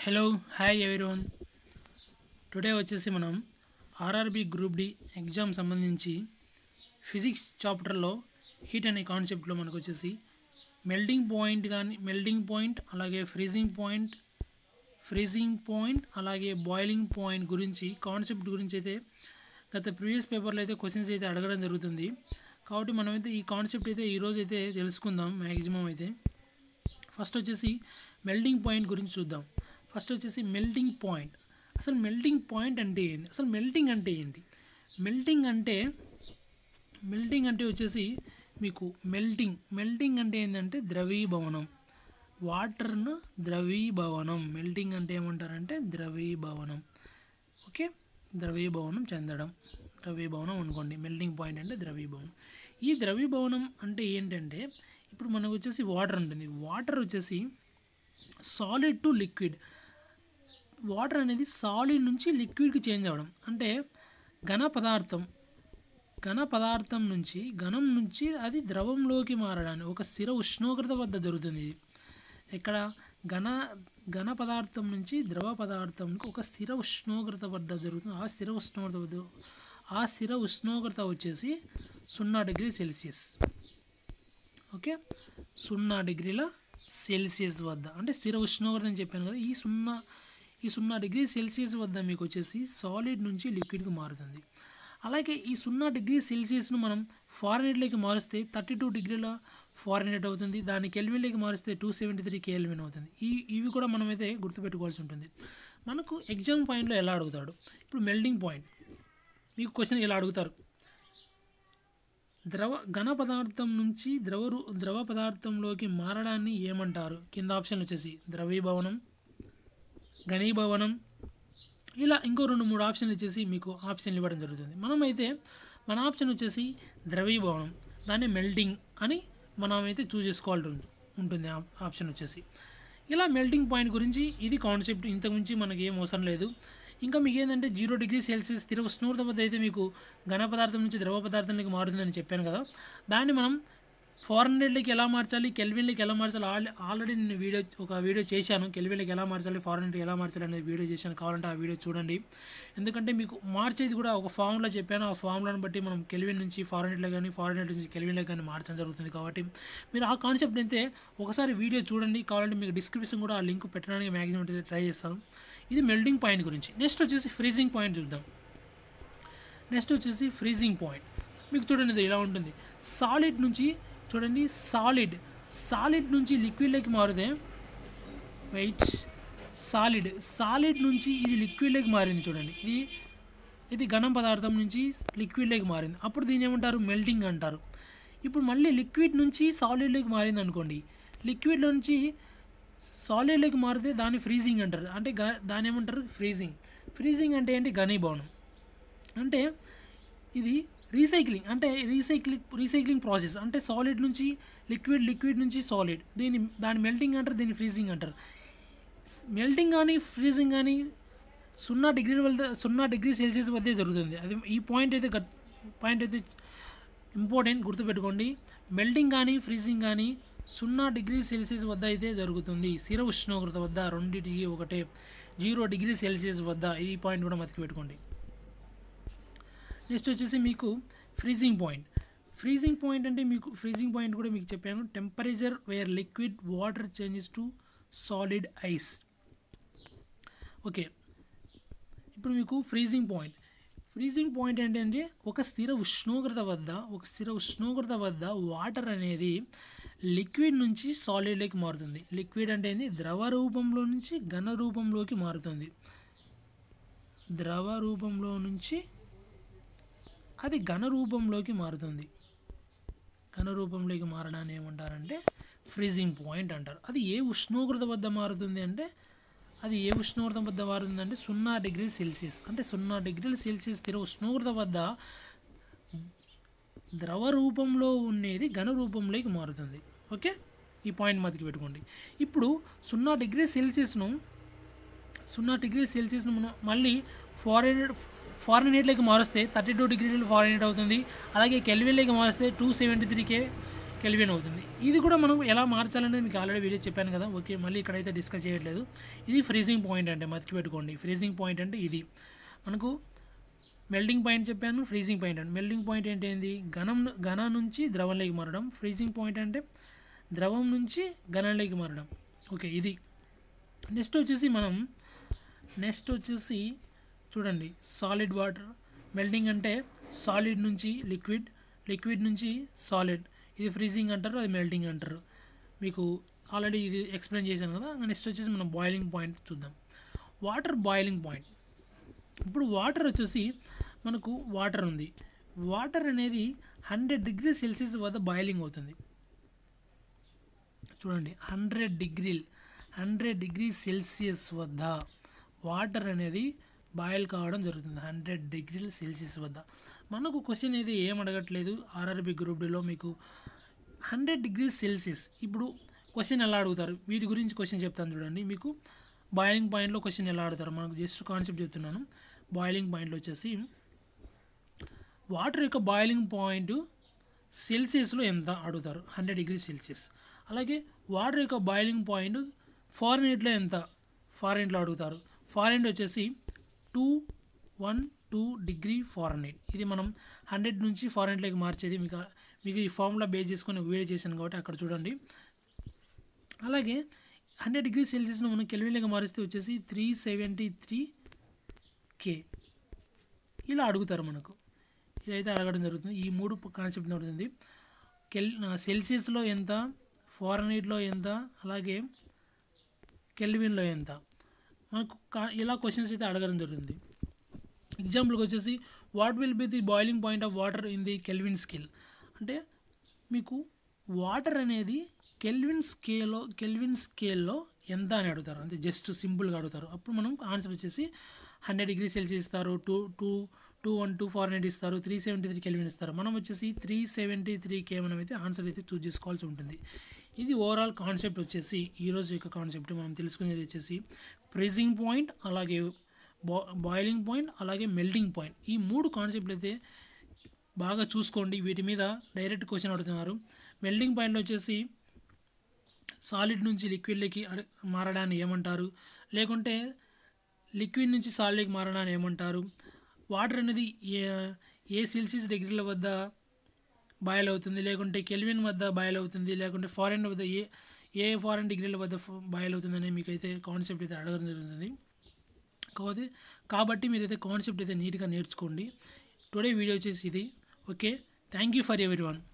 hello hi everyone today వచ్చేసి మనం RRB group D exam సంబంధించి ఫిజిక్స్ చాప్టర్లో హీట్ అనే కాన్సెప్ట్లో మనకు వచ్చేసి మెల్టింగ్ పాయింట్ కానీ మెల్టింగ్ పాయింట్ అలాగే ఫ్రీజింగ్ పాయింట్ ఫ్రీజింగ్ పాయింట్ అలాగే బాయిలింగ్ పాయింట్ గురించి కాన్సెప్ట్ గురించి అయితే గత ప్రీవియస్ పేపర్లో అయితే క్వశ్చన్స్ అయితే అడగడం జరుగుతుంది కాబట్టి మనమైతే ఈ కాన్సెప్ట్ అయితే ఈరోజు అయితే తెలుసుకుందాం మ్యాక్సిమం అయితే ఫస్ట్ వచ్చేసి మెల్టింగ్ పాయింట్ గురించి చూద్దాం ఫస్ట్ వచ్చేసి మెల్టింగ్ పాయింట్ అసలు మెల్టింగ్ పాయింట్ అంటే ఏంటి అసలు మెల్టింగ్ అంటే ఏంటి మెల్టింగ్ అంటే మెల్టింగ్ అంటే వచ్చేసి మీకు మెల్టింగ్ మెల్టింగ్ అంటే ఏంటంటే ద్రవీభవనం వాటర్ను ద్రవీభవనం మెల్టింగ్ అంటే ఏమంటారంటే ద్రవీభవనం ఓకే ద్రవీభవనం చెందడం ద్రవీభవనం అనుకోండి మెల్టింగ్ పాయింట్ అంటే ద్రవీభవనం ఈ ద్రవీభవనం అంటే ఏంటంటే ఇప్పుడు మనకు వచ్చేసి వాటర్ ఉంటుంది వాటర్ వచ్చేసి సాలిడ్ టు లిక్విడ్ వాటర్ అనేది సాలిడ్ నుంచి లిక్విడ్కి చేంజ్ అవ్వడం అంటే ఘన పదార్థం ఘన పదార్థం నుంచి ఘనం నుంచి అది ద్రవంలోకి మారడానికి ఒక స్థిర ఉష్ణోగ్రత వద్ద జరుగుతుంది ఇది ఇక్కడ ఘన ఘన పదార్థం నుంచి ద్రవ పదార్థంకి ఒక స్థిర ఉష్ణోగ్రత వద్ద జరుగుతుంది ఆ స్థిర ఉష్ణోగ్రత వద్ద ఆ స్థిర ఉష్ణోగ్రత వచ్చేసి సున్నా డిగ్రీ సెల్సియస్ ఓకే సున్నా డిగ్రీల సెల్సియస్ వద్ద అంటే స్థిర ఉష్ణోగ్రత అని చెప్పాను కదా ఈ సున్నా ఈ సున్నా డిగ్రీ సెల్సియస్ వద్ద మీకు వచ్చేసి సాలిడ్ నుంచి లిక్విడ్కి మారుతుంది అలాగే ఈ సున్నా డిగ్రీ సెల్సియస్ను మనం ఫారెన్హీట్లోకి మారుస్తే థర్టీ టూ డిగ్రీల ఫారెన్హీట్ అవుతుంది దాన్ని కెల్విన్లోకి మారిస్తే టూ సెవెంటీ త్రీ కేల్విన్ అవుతుంది ఈ ఇవి కూడా మనమైతే గుర్తుపెట్టుకోవాల్సి ఉంటుంది మనకు ఎగ్జామ్ పాయింట్లో ఎలా అడుగుతాడు ఇప్పుడు మెల్టింగ్ పాయింట్ మీకు క్వశ్చన్ ఇలా అడుగుతారు ద్రవ ఘన పదార్థం నుంచి ద్రవ రూ- ద్రవ పదార్థంలోకి మారడాన్ని ఏమంటారు కింద ఆప్షన్ వచ్చేసి ద్రవీభవనం ఘనీభవనం ఇలా ఇంకో రెండు మూడు ఆప్షన్లు వచ్చేసి మీకు ఆప్షన్లు ఇవ్వడం జరుగుతుంది మనమైతే మన ఆప్షన్ వచ్చేసి ద్రవీభవనం దాన్ని మెల్టింగ్ అని మనమైతే చూస్ చేసుకోవాల్సి ఉంటుంది ఉంటుంది ఆ ఆప్షన్ వచ్చేసి ఇలా మెల్టింగ్ పాయింట్ గురించి ఇది కాన్సెప్ట్ ఇంతకుమించి మనకి ఏం అవసరం లేదు ఇంకా మీకు ఏంటంటే జీరో డిగ్రీ సెల్సియస్ స్థిర ఉష్ణోగ్రత వద్ద అయితే మీకు ఘన పదార్థం నుంచి ద్రవ పదార్థంలోకి మారుతుందని చెప్పాను కదా దాన్ని మనం ఫారెన్హీట్లోకి ఎలా మార్చాలి కెల్విన్లోకి ఎలా మార్చాలి ఆల్ ఆల్రెడీ నేను వీడియో ఒక వీడియో చేశాను కెల్విన్లోకి ఎలా మార్చాలి ఫారెన్హీట్కి ఎలా మార్చాలి అనేది వీడియో చేశాను కావాలంటే ఆ వీడియో చూడండి ఎందుకంటే మీకు మార్చేది కూడా ఒక ఫామ్లో చెప్పాను ఆ ఫామ్లను బట్టి మనం కెల్విన్ నుంచి ఫారెన్హీట్లో కానీ ఫారెన్హీట్ నుంచి కెల్విన్లో కానీ మార్చడం జరుగుతుంది కాబట్టి మీరు ఆ కాన్సెప్ట్ అయితే ఒకసారి వీడియో చూడండి కావాలంటే మీకు డిస్క్రిప్షన్ కూడా ఆ లింక్ పెట్టడానికి మ్యాక్సిమం అయితే ట్రై చేస్తాను ఇది మెల్టింగ్ పాయింట్ గురించి నెక్స్ట్ వచ్చేసి ఫ్రీజింగ్ పాయింట్ చూద్దాం నెక్స్ట్ వచ్చేసి ఫ్రీజింగ్ పాయింట్ మీకు చూడండి ఇది ఇలా ఉంటుంది సాలిడ్ నుంచి చూడండి సాలిడ్ సాలిడ్ నుంచి లిక్విడ్లోకి మారితే వెయిట్ సాలిడ్ సాలిడ్ నుంచి ఇది లిక్విడ్లోకి మారింది చూడండి ఇది ఇది ఘనం పదార్థం నుంచి లిక్విడ్లోకి మారింది అప్పుడు దీని ఏమంటారు మెల్టింగ్ అంటారు ఇప్పుడు మళ్ళీ లిక్విడ్ నుంచి సాలిడ్లోకి మారింది అనుకోండి లిక్విడ్ నుంచి సాలిడ్లోకి మారితే దాన్ని ఫ్రీజింగ్ అంటారు అంటే గా- దాన్ని ఏమంటారు ఫ్రీజింగ్ ఫ్రీజింగ్ అంటే ఏంటి ఘనీభవనం అంటే ఇది రీసైక్లింగ్ అంటే రీసైక్లింగ్ రీసైక్లింగ్ ప్రాసెస్ అంటే సాలిడ్ నుంచి లిక్విడ్ లిక్విడ్ నుంచి సాలిడ్ దీని దాని మెల్టింగ్ అంటారు దీన్ని ఫ్రీజింగ్ అంటారు మెల్టింగ్ కానీ ఫ్రీజింగ్ కానీ సున్నా డిగ్రీ వద్ద సున్నా డిగ్రీ సెల్సియస్ వద్దే జరుగుతుంది అది ఈ పాయింట్ అయితే గట్ పాయింట్ అయితే ఇంపార్టెంట్ గుర్తుపెట్టుకోండి మెల్టింగ్ కానీ ఫ్రీజింగ్ కానీ సున్నా డిగ్రీ సెల్సియస్ వద్ద అయితే జరుగుతుంది స్థిర ఉష్ణోగ్రత వద్ద రెండింటికి ఒకటే జీరో డిగ్రీ సెల్సియస్ వద్ద ఈ పాయింట్ కూడా మతికి పెట్టుకోండి నెక్స్ట్ వచ్చేసి మీకు ఫ్రీజింగ్ పాయింట్ ఫ్రీజింగ్ పాయింట్ అంటే మీకు ఫ్రీజింగ్ పాయింట్ కూడా మీకు చెప్పాను temperature where liquid water changes to solid ice okay ఇప్పుడు మీకు ఫ్రీజింగ్ పాయింట్ ఫ్రీజింగ్ పాయింట్ ఏంటంటే ఒక స్థిర ఉష్ణోగ్రత వద్ద ఒక స్థిర ఉష్ణోగ్రత వద్ద వాటర్ అనేది లిక్విడ్ నుంచి సాలిడ్లోకి మారుతుంది లిక్విడ్ అంటే ఏంది ద్రవ రూపంలో నుంచి ఘన రూపంలోకి మారుతుంది ద్రవ రూపంలో నుంచి అది ఘన రూపంలోకి మారుతుంది ఘన రూపంలోకి మారడాన్ని ఏమంటారంటే ఫ్రీజింగ్ పాయింట్ అంటారు అది ఏ ఉష్ణోగ్రత వద్ద మారుతుంది అంటే అది ఏ ఉష్ణోగ్రత వద్ద మారుతుంది అంటే సున్నా డిగ్రీ సెల్సియస్ అంటే సున్నా డిగ్రీల సెల్సియస్ స్థిర ఉష్ణోగ్రత వద్ద ద్రవ రూపంలో ఉండేది ఘన రూపంలోకి మారుతుంది ఓకే ఈ పాయింట్ మతికి పెట్టుకోండి ఇప్పుడు సున్నా డిగ్రీ సెల్సియస్ను సున్నా డిగ్రీ సెల్సియస్ను మనం మళ్ళీ ఫారెన్ ఫారెన్ హీట్లోకి మారుస్తే థర్టీ టూ డిగ్రీలు ఫారెన్ హీట్ అవుతుంది అలాగే కెల్విన్లోకి మారిస్తే two seventy three K kelvin అవుతుంది ఇది కూడా మనం ఎలా మార్చాలనేది మీకు ఆల్రెడీ వీడియో చెప్పాను కదా ఓకే మళ్ళీ ఇక్కడైతే డిస్కస్ చేయట్లేదు ఇది ఫ్రీజింగ్ పాయింట్ అంటే మతికి పెట్టుకోండి ఫ్రీజింగ్ పాయింట్ అంటే ఇది మనకు మెల్టింగ్ పాయింట్ చెప్పాను ఫ్రీజింగ్ పాయింట్ అంటే మెల్టింగ్ పాయింట్ అంటే ఏంటి ఘనం ఘన నుంచి ద్రవంలోకి మారడం ఫ్రీజింగ్ పాయింట్ అంటే ద్రవం నుంచి ఘనంలోకి మారడం ఓకే ఇది నెక్స్ట్ వచ్చేసి మనం నెక్స్ట్ వచ్చేసి చూడండి సాలిడ్ వాటర్ మెల్టింగ్ అంటే సాలిడ్ నుంచి లిక్విడ్ లిక్విడ్ నుంచి సాలిడ్ ఇది ఫ్రీజింగ్ అంటారు అది మెల్టింగ్ అంటారు మీకు ఆల్రెడీ ఇది ఎక్స్ప్లెయిన్ చేశాను కదా నెక్స్ట్ వచ్చేసి మనం బాయిలింగ్ పాయింట్ చూద్దాం వాటర్ బాయిలింగ్ పాయింట్ ఇప్పుడు వాటర్ వచ్చేసి మనకు వాటర్ ఉంది వాటర్ అనేది హండ్రెడ్ డిగ్రీ సెల్సియస్ వద్ద బాయిలింగ్ అవుతుంది చూడండి hundred degree hundred degree Celsius వద్ద వాటర్ అనేది బాయిల్ కావడం జరుగుతుంది హండ్రెడ్ డిగ్రీ సెల్సియస్ వద్ద మనకు క్వశ్చన్ అయితే ఏం అడగట్లేదు ఆర్ఆర్బి గ్రూప్ డిలో మీకు హండ్రెడ్ డిగ్రీ సెల్సియస్ ఇప్పుడు క్వశ్చన్ ఎలా అడుగుతారు వీటి గురించి క్వశ్చన్ చెప్తాను చూడండి మీకు బాయిలింగ్ పాయింట్లో క్వశ్చన్ ఎలా అడుగుతారు మనకు జస్ట్ కాన్సెప్ట్ చెప్తున్నాను బాయిలింగ్ పాయింట్లో వచ్చేసి వాటర్ యొక్క బాయిలింగ్ పాయింట్ సెల్సియస్లో ఎంత అడుగుతారు హండ్రెడ్ డిగ్రీ సెల్సియస్ అలాగే వాటర్ యొక్క బాయిలింగ్ పాయింట్ ఫారెన్హీట్లో ఎంత ఫారెన్హీట్లో అడుగుతారు ఫారెన్హీట్ వచ్చేసి two one two degree Fahrenheit ఇది మనం హండ్రెడ్ నుంచి ఫారెన్హీట్లోకి మార్చేది మీకు మీకు ఈ ఫార్ములా బేస్ చేసుకొని వీడియో చేశాను కాబట్టి అక్కడ చూడండి అలాగే హండ్రెడ్ డిగ్రీ సెల్సియస్ను మనం కెల్విన్లోకి మారిస్తే వచ్చేసి త్రీ సెవెంటీ త్రీ కే ఇలా అడుగుతారు మనకు ఇదైతే అడగడం జరుగుతుంది ఈ మూడు కాన్సెప్ట్ జరుగుతుంది కెల్ సెల్సియస్లో ఎంత ఫారెన్హీట్లో ఎంత అలాగే కెల్విన్లో ఎంత మనకు కా- ఇలా క్వశ్చన్స్ అయితే అడగడం జరుగుతుంది ఎగ్జాంపుల్కి వచ్చేసి what will be the boiling point of water in the Kelvin scale అంటే మీకు వాటర్ అనేది కెల్విన్ స్కేల్లో కెల్విన్ స్కేల్లో ఎంత అని అడుగుతారు అంటే జస్ట్ సింపుల్గా అడుగుతారు అప్పుడు మనం ఆన్సర్ వచ్చేసి హండ్రెడ్ డిగ్రీ సెల్సియస్ ఇస్తారు two two two one two four hundred ఇస్తారు త్రీ సెవెంటీ త్రీ కెల్విన్ ఇస్తారు మనం వచ్చేసి త్రీ సెవెంటీ త్రీ కే మనం అయితే ఆన్సర్ అయితే చూస్ చేసుకోవాల్సి ఉంటుంది ఇది ఓవరాల్ కాన్సెప్ట్ వచ్చేసి ఈరోజు యొక్క కాన్సెప్ట్ మనం తెలుసుకునేది వచ్చేసి ప్రెజింగ్ పాయింట్ అలాగే బా బాయిలింగ్ పాయింట్ అలాగే మెల్టింగ్ పాయింట్ ఈ మూడు కాన్సెప్ట్లు అయితే బాగా చూసుకోండి వీటి మీద డైరెక్ట్ క్వశ్చన్ అడుగుతున్నారు మెల్టింగ్ పాయింట్లో వచ్చేసి సాలిడ్ నుంచి లిక్విడ్లోకి అడ- మారడాన్ని ఏమంటారు లేకుంటే లిక్విడ్ నుంచి సాలిడ్కి మారడాన్ని ఏమంటారు వాటర్ అనేది ఏ ఏ సెల్సియస్ డిగ్రీల వద్ద బాయిల్ అవుతుంది లేకుంటే కెల్విన్ వద్ద బాయిల్ అవుతుంది లేకుంటే ఫారెన్ వద్ద ఏ ఏ ఫారెన్ డిగ్రీల వద్ద బాయిల్ అవుతుందని మీకైతే కాన్సెప్ట్ అయితే అడగడం జరుగుతుంది కాకపోతే కాబట్టి మీరైతే కాన్సెప్ట్ అయితే నీట్గా నేర్చుకోండి టుడే వీడియో వచ్చేసి ఇది ఓకే థ్యాంక్ యూ ఫర్ ఎవరి వన్